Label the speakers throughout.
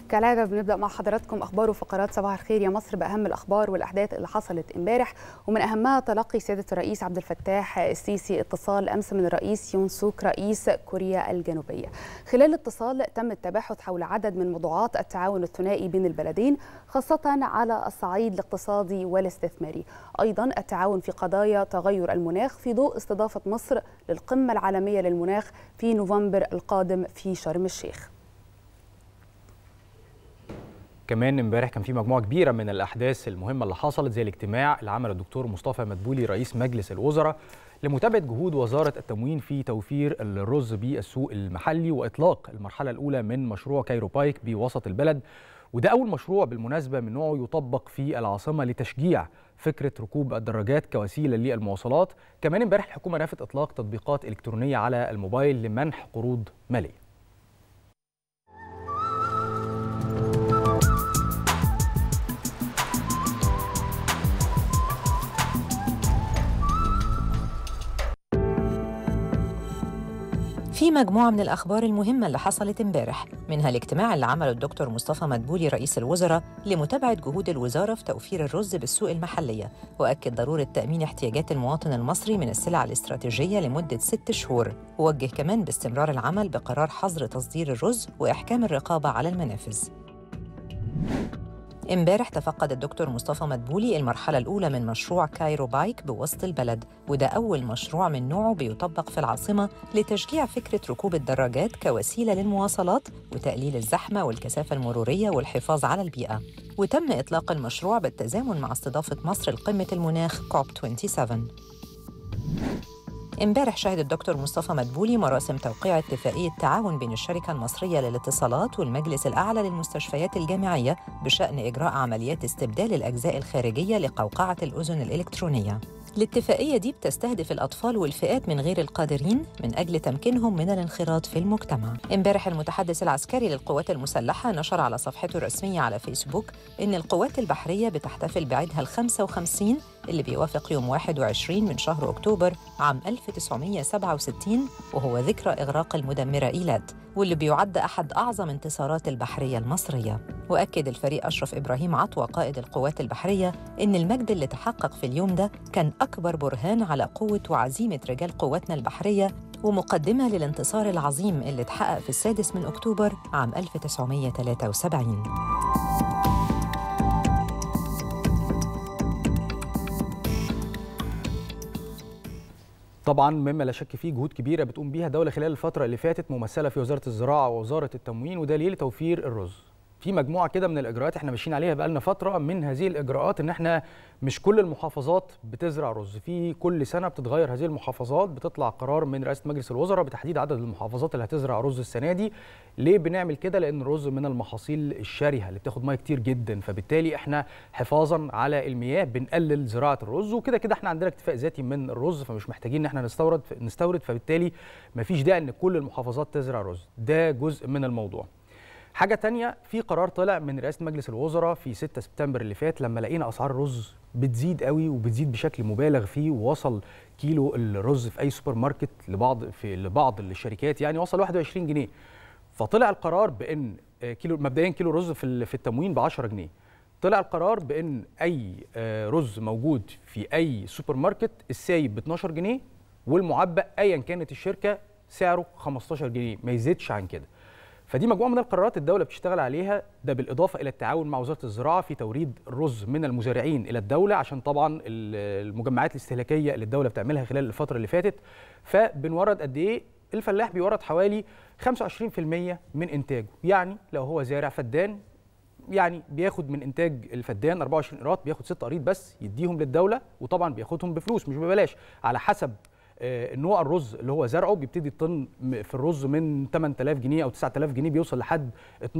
Speaker 1: كالعادة بنبدأ مع حضراتكم أخبار وفقرات صباح الخير يا مصر بأهم الأخبار والأحداث اللي حصلت امبارح ومن أهمها تلقي سيادة الرئيس عبد الفتاح السيسي اتصال أمس من الرئيس يون سوك رئيس كوريا الجنوبية خلال الاتصال تم التباحث حول عدد من موضوعات التعاون الثنائي بين البلدين خاصة على الصعيد الاقتصادي والاستثماري أيضا التعاون في قضايا تغير المناخ في ضوء استضافة مصر للقمة العالمية للمناخ في نوفمبر القادم في شرم الشيخ
Speaker 2: كمان امبارح كان في مجموعه كبيره من الاحداث المهمه اللي حصلت زي الاجتماع اللي عمله الدكتور مصطفى مدبولي رئيس مجلس الوزراء لمتابعه جهود وزاره التموين في توفير الرز بالسوق المحلي واطلاق المرحله الاولى من مشروع كايرو بايك بوسط البلد وده اول مشروع بالمناسبه من نوعه يطبق في العاصمه لتشجيع فكره ركوب الدراجات كوسيله للمواصلات كمان امبارح الحكومه نفت اطلاق تطبيقات الكترونيه على الموبايل لمنح قروض ماليه
Speaker 3: في مجموعة من الأخبار المهمة اللي حصلت امبارح منها الاجتماع اللي عمله الدكتور مصطفى مدبولي رئيس الوزراء لمتابعة جهود الوزارة في توفير الرز بالسوق المحلية وأكد ضرورة تأمين احتياجات المواطن المصري من السلع الاستراتيجية لمدة ست شهور ووجه كمان باستمرار العمل بقرار حظر تصدير الرز وإحكام الرقابة على المنافذ امبارح تفقد الدكتور مصطفى مدبولي المرحلة الأولى من مشروع كايرو بايك بوسط البلد وده أول مشروع من نوعه بيطبق في العاصمة لتشجيع فكرة ركوب الدراجات كوسيلة للمواصلات وتقليل الزحمة والكثافة المرورية والحفاظ على البيئة وتم إطلاق المشروع بالتزامن مع استضافة مصر لقمة المناخ كوب 27 امبارح شهد الدكتور مصطفى مدبولي مراسم توقيع اتفاقية تعاون بين الشركة المصرية للاتصالات والمجلس الأعلى للمستشفيات الجامعية بشأن إجراء عمليات استبدال الأجزاء الخارجية لقوقعة الأذن الإلكترونية الاتفاقية دي بتستهدف الأطفال والفئات من غير القادرين من أجل تمكينهم من الانخراط في المجتمع. امبارح المتحدث العسكري للقوات المسلحة نشر على صفحته الرسمية على فيسبوك إن القوات البحرية بتحتفل بعيدها ال 55 اللي بيوافق يوم 21 من شهر أكتوبر عام 1967 وهو ذكرى إغراق المدمرة إيلات واللي بيعد أحد أعظم انتصارات البحرية المصرية وأكد الفريق أشرف إبراهيم عطوة قائد القوات البحرية إن المجد اللي تحقق في اليوم ده كان أكبر برهان على قوة وعزيمة رجال قواتنا البحرية ومقدمة للانتصار العظيم اللي اتحقق في السادس من أكتوبر عام 1973
Speaker 2: طبعا مما لا شك فيه جهود كبيره بتقوم بيها الدوله خلال الفتره اللي فاتت ممثله في وزاره الزراعه ووزاره التموين وده ليه لتوفير الرز في مجموعه كده من الاجراءات احنا ماشيين عليها بقالنا فتره من هذه الاجراءات ان احنا مش كل المحافظات بتزرع رز في كل سنه بتتغير هذه المحافظات بتطلع قرار من رئاسه مجلس الوزراء بتحديد عدد المحافظات اللي هتزرع رز السنه دي ليه بنعمل كده لان الرز من المحاصيل الشرهه اللي بتاخد ميه كتير جدا فبالتالي احنا حفاظا على المياه بنقلل زراعه الرز وكده كده احنا عندنا اكتفاء ذاتي من الرز فمش محتاجين ان احنا نستورد نستورد فبالتالي مفيش داعي ان كل المحافظات تزرع رز ده جزء من الموضوع حاجه تانية في قرار طلع من رئاسه مجلس الوزراء في 6 سبتمبر اللي فات لما لقينا اسعار الرز بتزيد قوي وبتزيد بشكل مبالغ فيه ووصل كيلو الرز في اي سوبر ماركت لبعض في لبعض الشركات يعني وصل 21 جنيه فطلع القرار بان كيلو مبدئيا كيلو رز في في التموين ب 10 جنيه طلع القرار بان اي رز موجود في اي سوبر ماركت السايب ب 12 جنيه والمعبأ ايا كانت الشركه سعره 15 جنيه ما يزيدش عن كده فدي مجموعه من القرارات الدوله بتشتغل عليها ده بالاضافه الى التعاون مع وزاره الزراعه في توريد الرز من المزارعين الى الدوله عشان طبعا المجمعات الاستهلاكيه اللي الدوله بتعملها خلال الفتره اللي فاتت فبنورد قد ايه الفلاح بيورد حوالي 25% من انتاجه يعني لو هو زارع فدان يعني بياخد من انتاج الفدان 24 قيراط بياخد 6 قريط بس يديهم للدوله وطبعا بياخدهم بفلوس مش ببلاش على حسب نوع الرز اللي هو زرعه بيبتدي الطن في الرز من 8000 جنيه او 9000 جنيه بيوصل لحد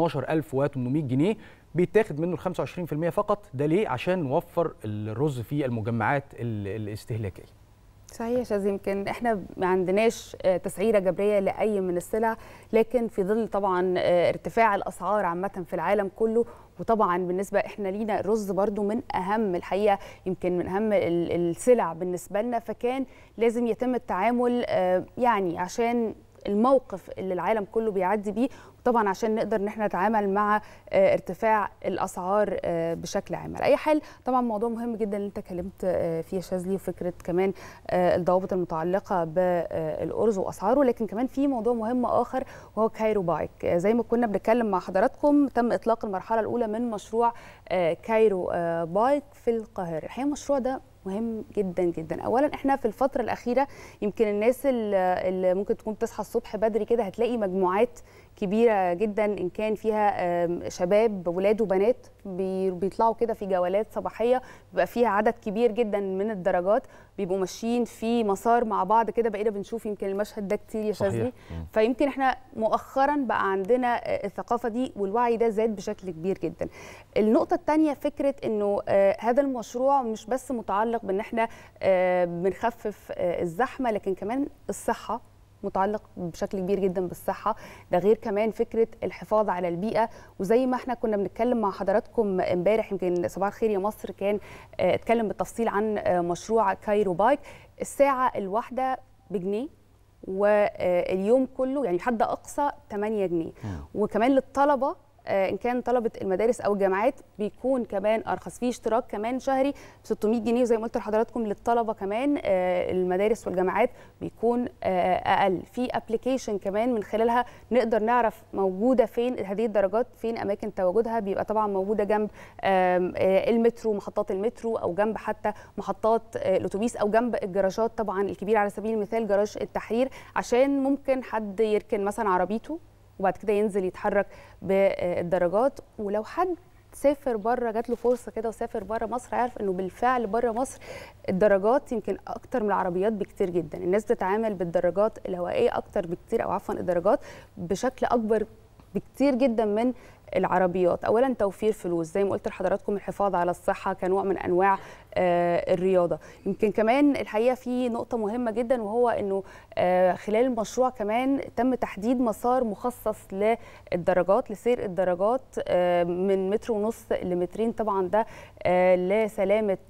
Speaker 2: 12800 جنيه بيتاخد منه ال 25% فقط ده ليه عشان نوفر الرز في المجمعات الاستهلاكيه
Speaker 1: صحيح يا شاذ يمكن احنا ما عندناش تسعيره جبريه لاي من السلع لكن في ظل طبعا ارتفاع الاسعار عامه في العالم كله وطبعا بالنسبه احنا لينا الرز برضو من اهم الحقيقه يمكن من اهم السلع بالنسبه لنا فكان لازم يتم التعامل يعني عشان الموقف اللي العالم كله بيعدي بيه طبعا عشان نقدر ان احنا نتعامل مع ارتفاع الاسعار بشكل عام على اي حال طبعا موضوع مهم جدا اللي انت اتكلمت فيه يا شاذلي وفكره كمان الضوابط المتعلقه بالارز واسعاره لكن كمان في موضوع مهم اخر وهو كايرو بايك زي ما كنا بنتكلم مع حضراتكم تم اطلاق المرحله الاولى من مشروع كايرو بايك في القاهره الحقيقه المشروع ده مهم جدا جدا اولا احنا في الفتره الاخيره يمكن الناس اللي ممكن تكون بتصحى الصبح بدري كده هتلاقي مجموعات كبيره جدا ان كان فيها شباب ولاد وبنات بيطلعوا كده في جولات صباحيه بيبقى فيها عدد كبير جدا من الدرجات بيبقوا ماشيين في مسار مع بعض كده بقينا بنشوف يمكن المشهد ده كتير يا شاذلي فيمكن احنا مؤخرا بقى عندنا الثقافه دي والوعي ده زاد بشكل كبير جدا النقطه الثانيه فكره انه هذا المشروع مش بس متعلق بان احنا بنخفف الزحمه لكن كمان الصحه متعلق بشكل كبير جدا بالصحه ده غير كمان فكره الحفاظ على البيئه وزي ما احنا كنا بنتكلم مع حضراتكم امبارح يمكن صباح الخير يا مصر كان اتكلم بالتفصيل عن مشروع كايرو بايك الساعه الواحده بجنيه واليوم كله يعني حد اقصى 8 جنيه وكمان للطلبه ان كان طلبه المدارس او الجامعات بيكون كمان ارخص في اشتراك كمان شهري ب 600 جنيه وزي ما قلت لحضراتكم للطلبه كمان المدارس والجامعات بيكون اقل في ابلكيشن كمان من خلالها نقدر نعرف موجوده فين هذه الدرجات فين اماكن تواجدها بيبقى طبعا موجوده جنب المترو محطات المترو او جنب حتى محطات الاتوبيس او جنب الجراجات طبعا الكبيره على سبيل المثال جراج التحرير عشان ممكن حد يركن مثلا عربيته وبعد كده ينزل يتحرك بالدرجات ولو حد سافر بره جات له فرصه كده وسافر بره مصر عارف انه بالفعل بره مصر الدرجات يمكن اكتر من العربيات بكتير جدا الناس بتتعامل بالدرجات الهوائيه اكتر بكتير او عفوا الدرجات بشكل اكبر بكتير جدا من العربيات اولا توفير فلوس زي ما قلت لحضراتكم الحفاظ على الصحه كنوع من انواع آه الرياضه يمكن كمان الحقيقه في نقطه مهمه جدا وهو انه آه خلال المشروع كمان تم تحديد مسار مخصص للدرجات لسير الدرجات آه من متر ونص لمترين طبعا ده لسلامه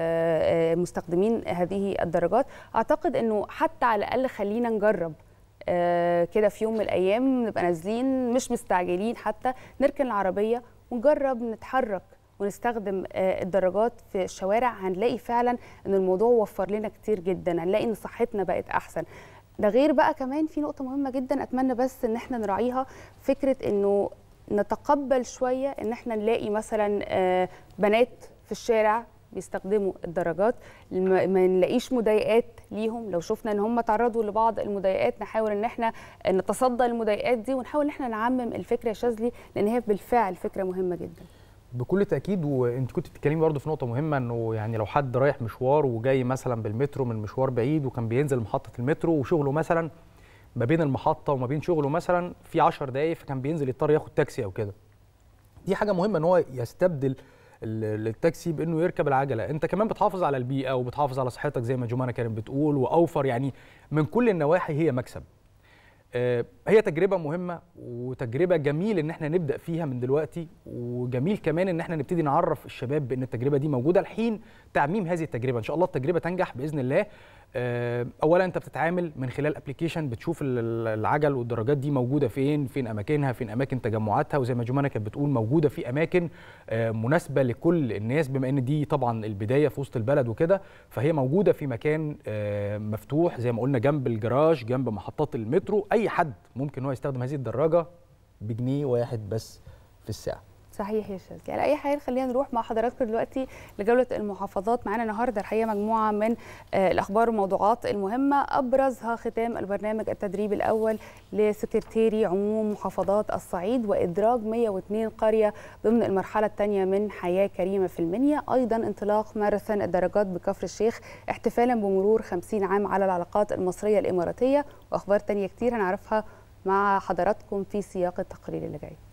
Speaker 1: مستخدمين هذه الدرجات اعتقد انه حتى على الاقل خلينا نجرب آه كده في يوم من الايام نبقى نازلين مش مستعجلين حتى نركن العربيه ونجرب نتحرك ونستخدم آه الدراجات في الشوارع هنلاقي فعلا ان الموضوع وفر لنا كتير جدا هنلاقي ان صحتنا بقت احسن ده غير بقى كمان في نقطه مهمه جدا اتمنى بس ان احنا نراعيها فكره انه نتقبل شويه ان احنا نلاقي مثلا آه بنات في الشارع بيستخدموا الدرجات ما نلاقيش مضايقات ليهم لو شفنا ان هم تعرضوا لبعض المضايقات نحاول ان احنا نتصدى للمضايقات دي ونحاول ان احنا نعمم الفكره يا شاذلي لان هي بالفعل فكره مهمه جدا
Speaker 2: بكل تاكيد وانت كنت بتتكلمي برضه في نقطه مهمه انه يعني لو حد رايح مشوار وجاي مثلا بالمترو من مشوار بعيد وكان بينزل محطه المترو وشغله مثلا ما بين المحطه وما بين شغله مثلا في 10 دقائق فكان بينزل يضطر ياخد تاكسي او كده دي حاجه مهمه ان هو يستبدل التاكسي بانه يركب العجله انت كمان بتحافظ على البيئه وبتحافظ على صحتك زي ما جمانه كانت بتقول واوفر يعني من كل النواحي هي مكسب هي تجربه مهمه وتجربه جميل ان احنا نبدا فيها من دلوقتي وجميل كمان ان احنا نبتدي نعرف الشباب بان التجربه دي موجوده الحين تعميم هذه التجربه ان شاء الله التجربه تنجح باذن الله اولا انت بتتعامل من خلال ابلكيشن بتشوف العجل والدراجات دي موجوده فين فين اماكنها فين اماكن تجمعاتها وزي ما جمانه كانت بتقول موجوده في اماكن مناسبه لكل الناس بما ان دي طبعا البدايه في وسط البلد وكده فهي موجوده في مكان مفتوح زي ما قلنا جنب الجراج جنب محطات المترو اي حد ممكن هو يستخدم هذه الدراجه بجنيه واحد بس في الساعه
Speaker 1: صحيح يا شاذلي على اي حال خلينا نروح مع حضراتكم دلوقتي لجوله المحافظات معانا النهارده الحقيقه مجموعه من الاخبار والموضوعات المهمه ابرزها ختام البرنامج التدريبي الاول لسكرتيري عموم محافظات الصعيد وادراج 102 قريه ضمن المرحله الثانيه من حياه كريمه في المنيا ايضا انطلاق ماراثون الدرجات بكفر الشيخ احتفالا بمرور 50 عام على العلاقات المصريه الاماراتيه واخبار ثانيه كتير هنعرفها مع حضراتكم في سياق التقرير اللي جاي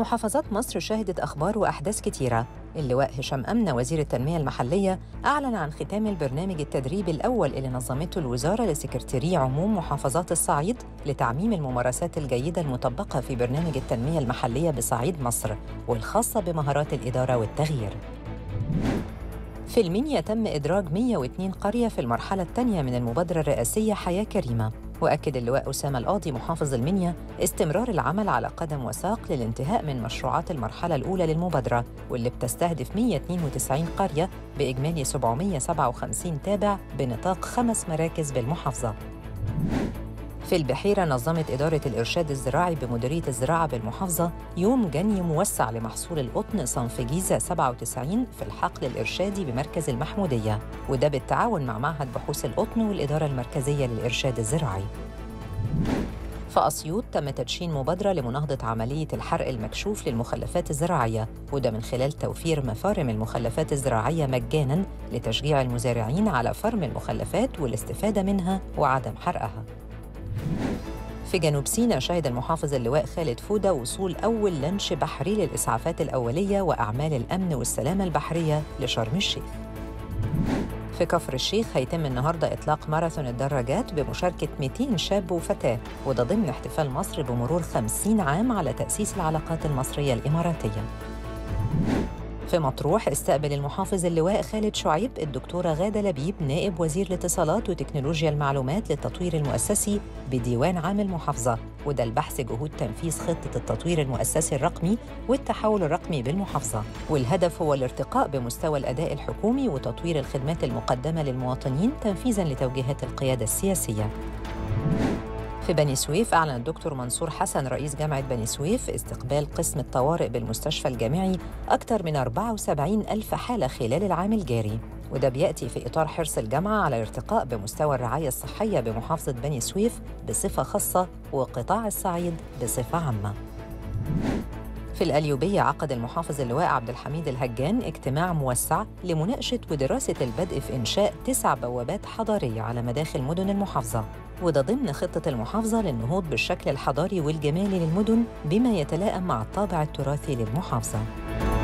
Speaker 3: محافظات مصر شهدت أخبار وأحداث كتيرة اللواء هشام أمنة وزير التنمية المحلية أعلن عن ختام البرنامج التدريبي الأول اللي نظمته الوزارة لسكرتيري عموم محافظات الصعيد لتعميم الممارسات الجيدة المطبقة في برنامج التنمية المحلية بصعيد مصر والخاصة بمهارات الإدارة والتغيير في المنيا تم إدراج 102 قرية في المرحلة الثانية من المبادرة الرئاسية حياة كريمة وأكد اللواء أسامة القاضي محافظ المنيا استمرار العمل على قدم وساق للانتهاء من مشروعات المرحلة الأولى للمبادرة واللي بتستهدف 192 قرية بإجمالي 757 تابع بنطاق خمس مراكز بالمحافظة في البحيرة نظمت إدارة الإرشاد الزراعي بمديرية الزراعة بالمحافظة يوم جني موسع لمحصول القطن صنف جيزة 97 في الحقل الإرشادي بمركز المحمودية وده بالتعاون مع معهد بحوث القطن والإدارة المركزية للإرشاد الزراعي في أسيوط تم تدشين مبادرة لمناهضة عملية الحرق المكشوف للمخلفات الزراعية وده من خلال توفير مفارم المخلفات الزراعية مجاناً لتشجيع المزارعين على فرم المخلفات والاستفادة منها وعدم حرقها في جنوب سيناء شهد المحافظ اللواء خالد فودة وصول أول لانش بحري للإسعافات الأولية وأعمال الأمن والسلامة البحرية لشرم الشيخ في كفر الشيخ هيتم النهاردة إطلاق ماراثون الدراجات بمشاركة 200 شاب وفتاة وده ضمن احتفال مصر بمرور 50 عام على تأسيس العلاقات المصرية الإماراتية في مطروح استقبل المحافظ اللواء خالد شعيب الدكتورة غادة لبيب نائب وزير الاتصالات وتكنولوجيا المعلومات للتطوير المؤسسي بديوان عام المحافظة وده البحث جهود تنفيذ خطة التطوير المؤسسي الرقمي والتحول الرقمي بالمحافظة والهدف هو الارتقاء بمستوى الأداء الحكومي وتطوير الخدمات المقدمة للمواطنين تنفيذاً لتوجيهات القيادة السياسية في بني سويف أعلن الدكتور منصور حسن رئيس جامعة بني سويف استقبال قسم الطوارئ بالمستشفى الجامعي أكثر من 74 ألف حالة خلال العام الجاري وده بيأتي في إطار حرص الجامعة على الارتقاء بمستوى الرعاية الصحية بمحافظة بني سويف بصفة خاصة وقطاع الصعيد بصفة عامة في الأليوبية عقد المحافظ اللواء عبد الحميد الهجان اجتماع موسع لمناقشة ودراسة البدء في إنشاء تسع بوابات حضارية على مداخل مدن المحافظة وده ضمن خطة المحافظة للنهوض بالشكل الحضاري والجمالي للمدن بما يتلائم مع الطابع التراثي للمحافظة